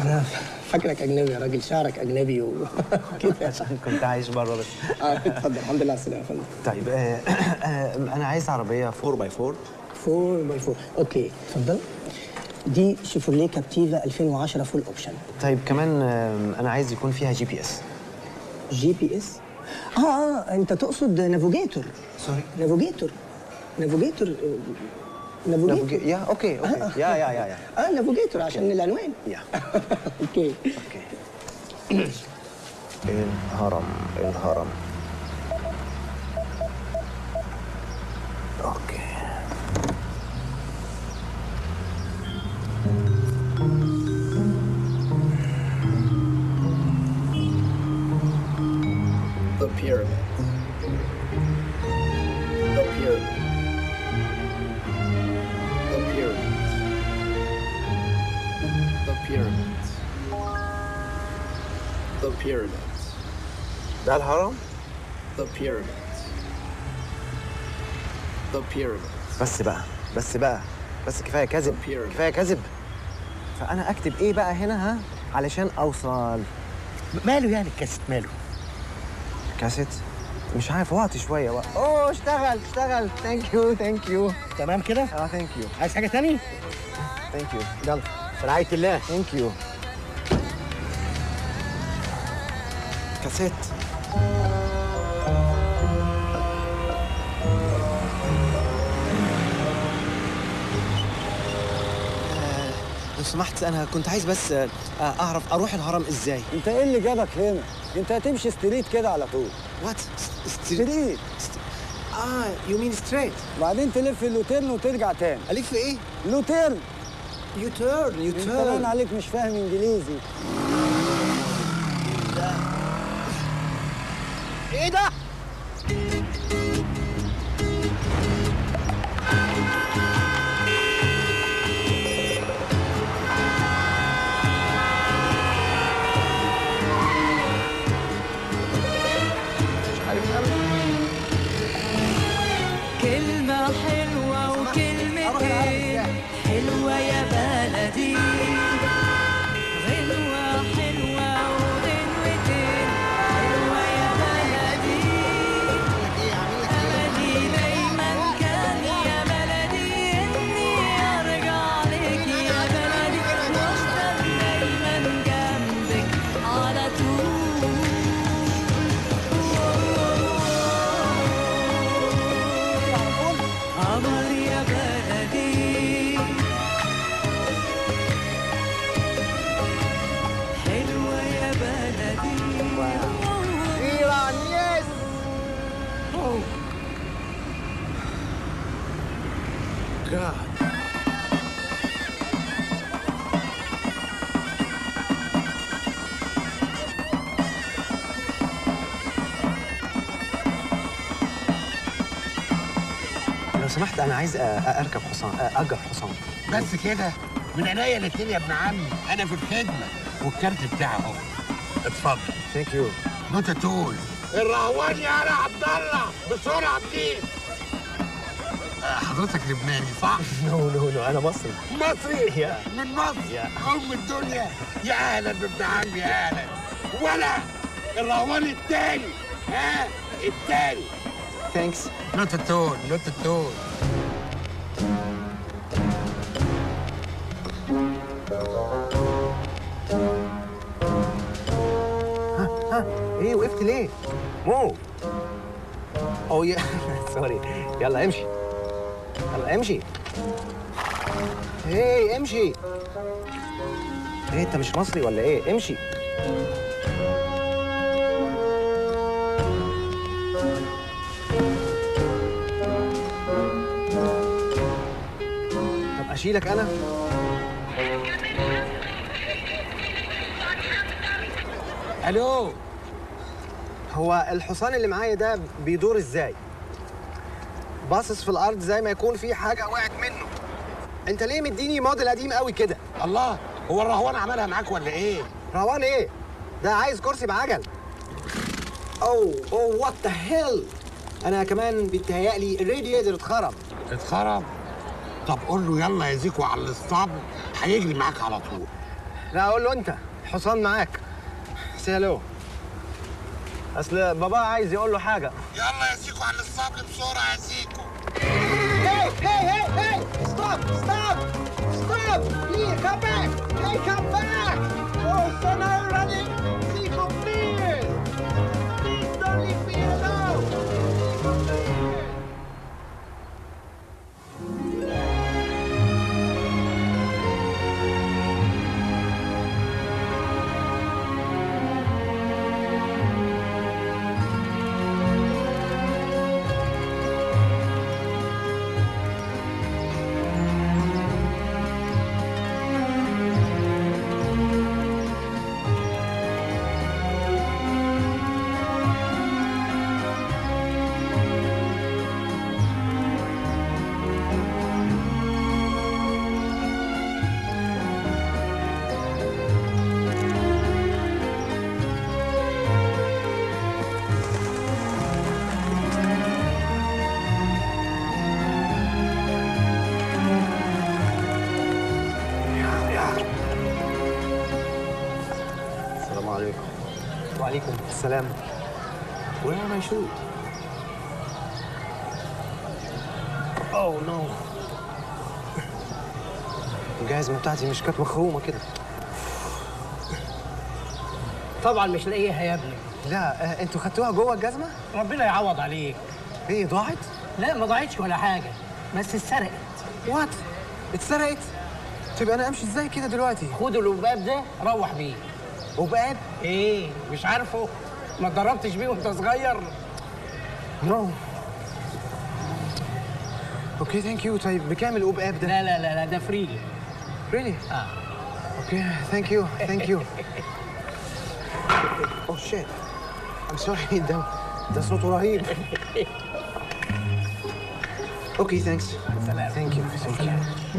انا فاكرك اجنبي يا راجل شعرك اجنبي وكده عشان كنت عايش بره بس آه، اتفضل الحمد لله على السلامه يا فندم طيب آه آه انا عايز عربيه 4 باي 4 4 باي 4 اوكي اتفضل دي شيفروليه كابتيفا 2010 فول اوبشن طيب كمان آه انا عايز يكون فيها جي بي اس جي بي اس اه اه انت تقصد نافوجيتور سوري نافوجيتور نافوجيتور آه، نافوجيتور يا اوكي اوكي يا يا يا يا اه نافوجيتور عشان العنوان يا اوكي اوكي الهرم الهرم اوكي The pyramid. The pyramid. The pyramid. The pyramids. The pyramids. ده الهرم The pyramids. The pyramids. بس بقى بس بقى بس كفايه كذب كفايه كذب فانا اكتب ايه بقى هنا ها علشان اوصل ماله يعني الكاسيت ماله؟ كاسيت مش عارف وقت شويه وقت اوه اشتغل اشتغل ثانك يو ثانك يو تمام كده؟ اه ثانك يو عايز حاجه تاني؟ ثانك يو يلا في رعايه الله ثانك يو كاسيت لو سمحت انا كنت عايز بس آه، اعرف اروح الهرم ازاي انت ايه اللي جابك هنا؟ انت هتمشي ستريت كده على طول وات ستريت اه يو مين ستريت بعدين تلف اللوتيرن وترجع تاني الف في ايه لوتيرن يو تيرن يو انت باين تيرن عليك مش فاهم انجليزي ايه ده؟ كلمة حلوة وكلمتين حلوة يا بلدي غنوة حلوة وغنوتين حلوة يا بلدي أملي دايما كان يا بلدي إني أرجع لك يا بلدي وأفضل دايما جنبك على طول قمر يا بلدي حلوة يا بلدي ايران يس لو سمحت انا عايز أ- أ- اركب حصان أ- اجر حصان بس كده من عينيا الاتنين يا ابن عمي انا في الخدمه والكارت بتاعي اهو اتفضل ثانك يو نوتة تول الرهوان يا انا عبد الله بسرعه بليز آه، حضرتك لبناني صح؟ نو نو نو انا مصري مصري يا. من مصر يا. ام الدنيا يا اهلا بابن عمي يا اهلا ولا الرهوان التاني ها التاني ثانكس نوتة تول نوتة تول ها ايه وقفت ليه؟ مو او يا سوري يلا امشي يلا امشي ايه امشي ايه انت مش مصري ولا ايه؟ امشي طب اشيلك انا؟ الو هو الحصان اللي معايا ده بيدور ازاي؟ باصص في الارض زي ما يكون في حاجه وقعت منه انت ليه مديني موديل قديم قوي كده؟ الله هو الرهوان عملها معاك ولا ايه؟ روان ايه؟ ده عايز كرسي بعجل اوه اوه وات ذا هيل انا كمان بيتهيألي الرادياتور اتخرم اتخرب طب قول له يلا يا زيكو على الاسطبل هيجري معاك على طول لا اقول له انت الحصان معاك سي هلو اصل بابا عايز يقول له حاجه يلا يا سيكو على الصبر بسرعه يا سيكو Hey, hey, hey, hey! Stop! Stop! Stop! Please, come back! Hey, come back! Oh, son, I'm running! Nico, please! Please don't leave me alone! Nico, please! السلام عليكم وعليكم السلام Where are my shoes? اوه نو الجزمة بتاعتي مش كانت مخرومة كده طبعا مش لاقيها يا ابني لا آه، انتوا خدتوها جوه الجزمة؟ ربنا يعوض عليك ايه ضاعت؟ لا ما ضاعتش ولا حاجه بس اتسرقت وات؟ اتسرقت؟ طيب انا امشي ازاي كده دلوقتي؟ خد الوباب ده روح بيه وبقى ايه مش عارفه ما اتدربتش بيه وانت صغير نو اوكي ثانك يو طيب بكام الأوباب ده؟ لا لا لا لا ده فري ريلي؟ اه اوكي ثانك يو ثانك يو اوه شيت ام سوري ده ده صوته رهيب اوكي ثانكس سلام. ثانك يو ثانك يو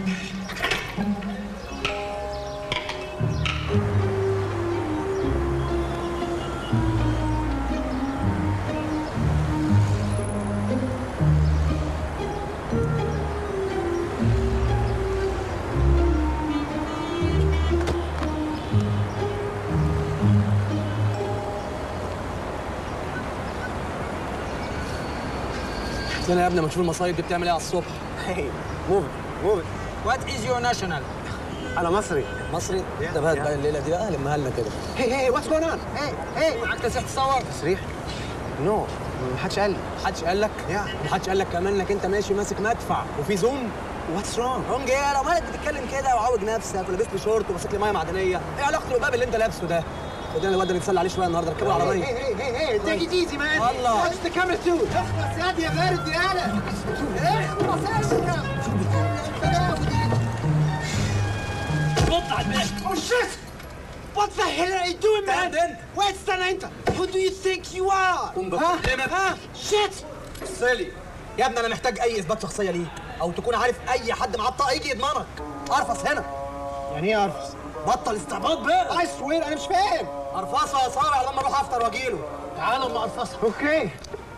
استنى يا ابني ما تشوف المصايب دي بتعمل ايه على الصبح هي موف موف وات از يور ناشونال انا مصري مصري انت بقى بقى الليله دي بقى لمها لنا كده هي هي واتس جوين اون هي هي معاك تسيح تصور تصريح نو ما حدش قال لي محدش قال لك يا. محدش قال لك كمان انك انت ماشي ماسك مدفع وفي زوم واتس رونج رونج ايه لو مالك بتتكلم كده وعوج نفسك ولابس لي شورت وماسك لي ميه معدنيه ايه علاقه الباب اللي انت لابسه ده خدنا الواد ده نتسلى عليه شويه النهارده ركبه العربيه هي هي هي تيك ات ايزي مان الله. واتش ذا كاميرا تو اخلص يا دي يا بارد يا هلا اخلص يا نط على الباب Oh shit! What the hell are you doing, man? Stand in. Wait, استنى انت. Who do you think you are? قوم ها؟ بكلمك. ها؟ Shit! سالي يا ابني انا محتاج اي اثبات شخصيه ليك او تكون عارف اي حد معاه الطاقه يجي يضمنك ارفص هنا يعني ايه ارفس؟ بطل استعباط بقى I swear انا مش فاهم. ارفصه يا صابع لما اروح افطر واجيله تعالوا ما ارفصها اوكي.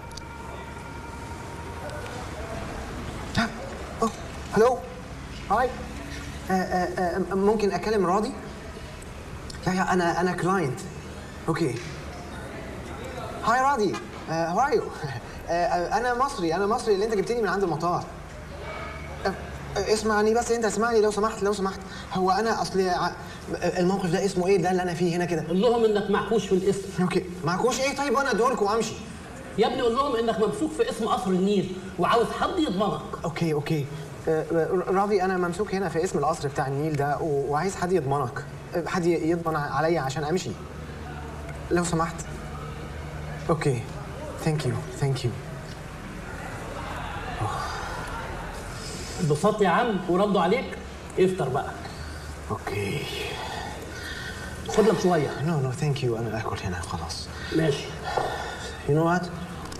اوه هلو هاي ممكن اكلم راضي؟ يا يا انا انا كلاينت اوكي هاي راضي هاو ار يو انا مصري انا مصري اللي انت جبتني من عند المطار آه، آه، اسمعني بس انت اسمعني لو سمحت لو سمحت هو انا اصلي ع- الموقف ده اسمه ايه ده اللي انا فيه هنا كده قول لهم انك معكوش في الاسم اوكي معكوش ايه طيب وانا ادوركم وامشي يا ابني قول لهم انك ممسوك في اسم قصر النيل وعاوز حد يضمنك اوكي اوكي آه، آه، راضي انا ممسوك هنا في اسم القصر بتاع النيل ده و- وعايز حد يضمنك آه، حد ي- يضمن عليا عشان امشي لو سمحت اوكي ثانك يو ثانك يو اتبسطت يا عم وردوا عليك افطر بقى اوكي خد لك شويه نو نو ثانك يو انا اكل هنا خلاص ماشي You know what?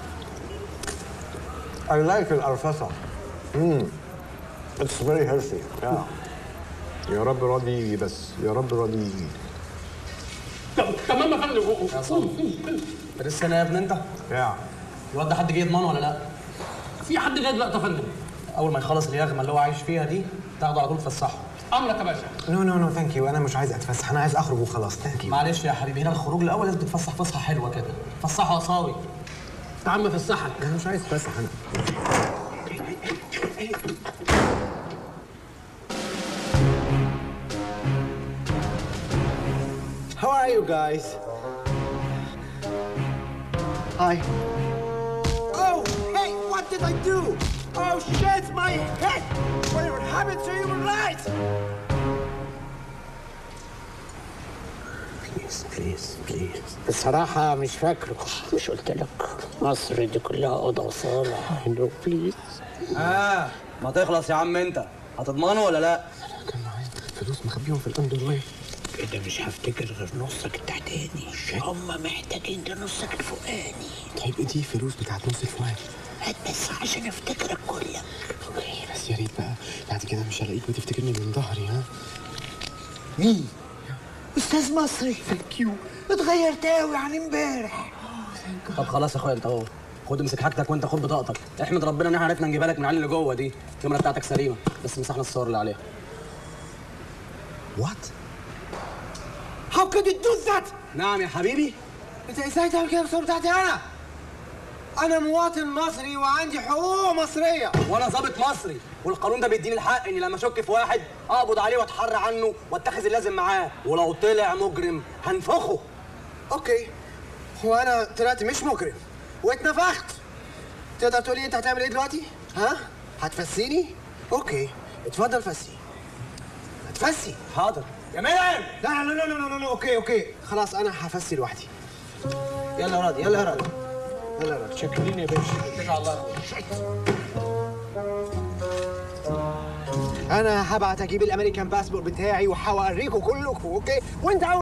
I like الأرفصة. Mm. It's very healthy. Yeah. يا رب راضي يجي بس يا رب راضي يجي ت- تمام يا فندم يا صاحبي انت لسه هنا يا ابني انت يا الواد ده حد جه يضمنه ولا لا في حد جاي دلوقتي يا فندم اول ما يخلص اليغمه اللي هو عايش فيها دي تاخده على طول تفسحه امرك يا باشا نو نو نو ثانك يو انا مش عايز اتفسح انا عايز اخرج وخلاص ثانك يو معلش يا حبيبي هنا الخروج الاول لازم تتفسح فسحه حلوه كده فسحه قصاوي يا عم فسحك انا مش عايز اتفسح انا How are you guys? Hi. Oh, hey, what did I do? Oh shit, my head! Whatever happened to human rights? بليز بليز بليز بصراحة مش فاكره مش قلت لك مصر دي كلها أوضة وصالة نو بليز اه ما تخلص يا عم انت هتضمنه ولا لا؟ كان معايا فلوس مخبيهم في الاندر وير كده مش هفتكر غير نصك التحتاني هم محتاجين ده نصك الفوقاني طيب ايه دي فلوس بتاعت نص الفؤاد هات بس عشان افتكرك كلك اوكي بس يا ريت بقى بعد كده مش هلاقيك وتفتكرني من ظهري ها مين؟ أستاذ مصري ثانك يو اتغيرت قوي عن امبارح طب خلاص يا اخويا انت اهو خد امسك حاجتك وانت خد بطاقتك احمد ربنا ان احنا عرفنا نجيبها لك من علي اللي جوه دي الكاميرا بتاعتك سليمه بس مسحنا الصور اللي عليها وات How could you do that? نعم يا حبيبي انت ازاي تعمل كده بالصوره بتاعتي انا؟ انا مواطن مصري وعندي حقوق مصريه وانا ظابط مصري والقانون ده بيديني الحق اني لما اشك في واحد اقبض عليه واتحرى عنه واتخذ اللازم معاه ولو طلع مجرم هنفخه اوكي هو انا طلعت مش مجرم واتنفخت تقدر تقول لي انت هتعمل ايه دلوقتي؟ ها؟ هتفسيني؟ اوكي اتفضل فسي هتفسي حاضر يا ميلان لا لا لا لا لا لا اوكي اوكي خلاص انا هفسي لوحدي يلا يا راضي يلا يا راضي يلا يا راضي شكرين يا باشا انا هبعت اجيب الامريكان باسبور بتاعي وهوريكم كلكم اوكي وانت